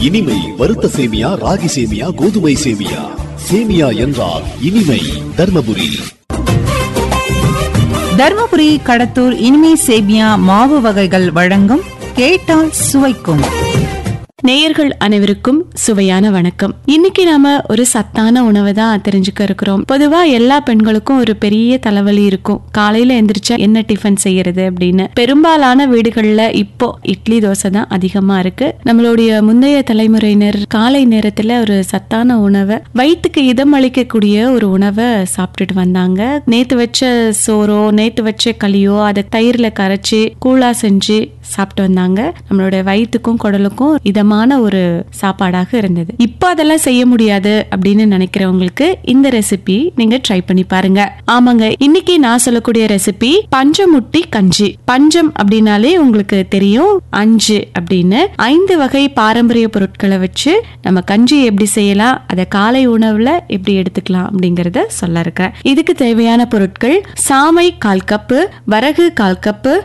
இனிமை வறுத்த சேமியா ராகி சேமியா கோதுமை சேமியா சேமியா என்றால் இனிமை தர்மபுரி தர்மபுரி கடத்தூர் இனிமை சேமியா மாவு வகைகள் வழங்கும் கேட்டால் சுவைக்கும் நேயர்கள் அனைவருக்கும் சுவையான வணக்கம் இன்னைக்கு நாம ஒரு சத்தான உணவை தான் தெரிஞ்சுக்க இருக்கிறோம் பொதுவா எல்லா பெண்களுக்கும் ஒரு பெரிய தலைவலி இருக்கும் காலையில எந்திரிச்சா என்ன டிஃபன் செய்யறது அப்படின்னு பெரும்பாலான வீடுகள்ல இப்போ இட்லி தோசை தான் அதிகமா இருக்கு நம்மளுடைய முந்தைய தலைமுறையினர் காலை நேரத்துல ஒரு சத்தான உணவை வயிற்றுக்கு இதம் அளிக்கக்கூடிய ஒரு உணவை சாப்பிட்டுட்டு வந்தாங்க நேத்து வச்ச சோறோ நேத்து வச்ச களியோ அதை தயிர்ல கரைச்சி கூழா செஞ்சு சாப்பிட்டு வந்தாங்க நம்மளோட வயிற்றுக்கும் குடலுக்கும் இதமான ஒரு சாப்பாடாக இருந்தது இப்போ அதெல்லாம் செய்ய முடியாது அப்படின்னு நினைக்கிறவங்களுக்கு இந்த ரெசிபி நீங்க ட்ரை பண்ணி பாருங்க ஆமாங்க இன்னைக்கு நான் சொல்லக்கூடிய ரெசிபி பஞ்சமுட்டி கஞ்சி பஞ்சம் அப்படின்னாலே உங்களுக்கு தெரியும் அஞ்சு அப்படின்னு ஐந்து வகை பாரம்பரிய பொருட்களை வச்சு நம்ம கஞ்சி எப்படி செய்யலாம் அதை காலை உணவுல எப்படி எடுத்துக்கலாம் அப்படிங்கறத சொல்ல இருக்கிறேன் இதுக்கு தேவையான பொருட்கள் சாமை கால் கப்பு வரகு கால் கப்பு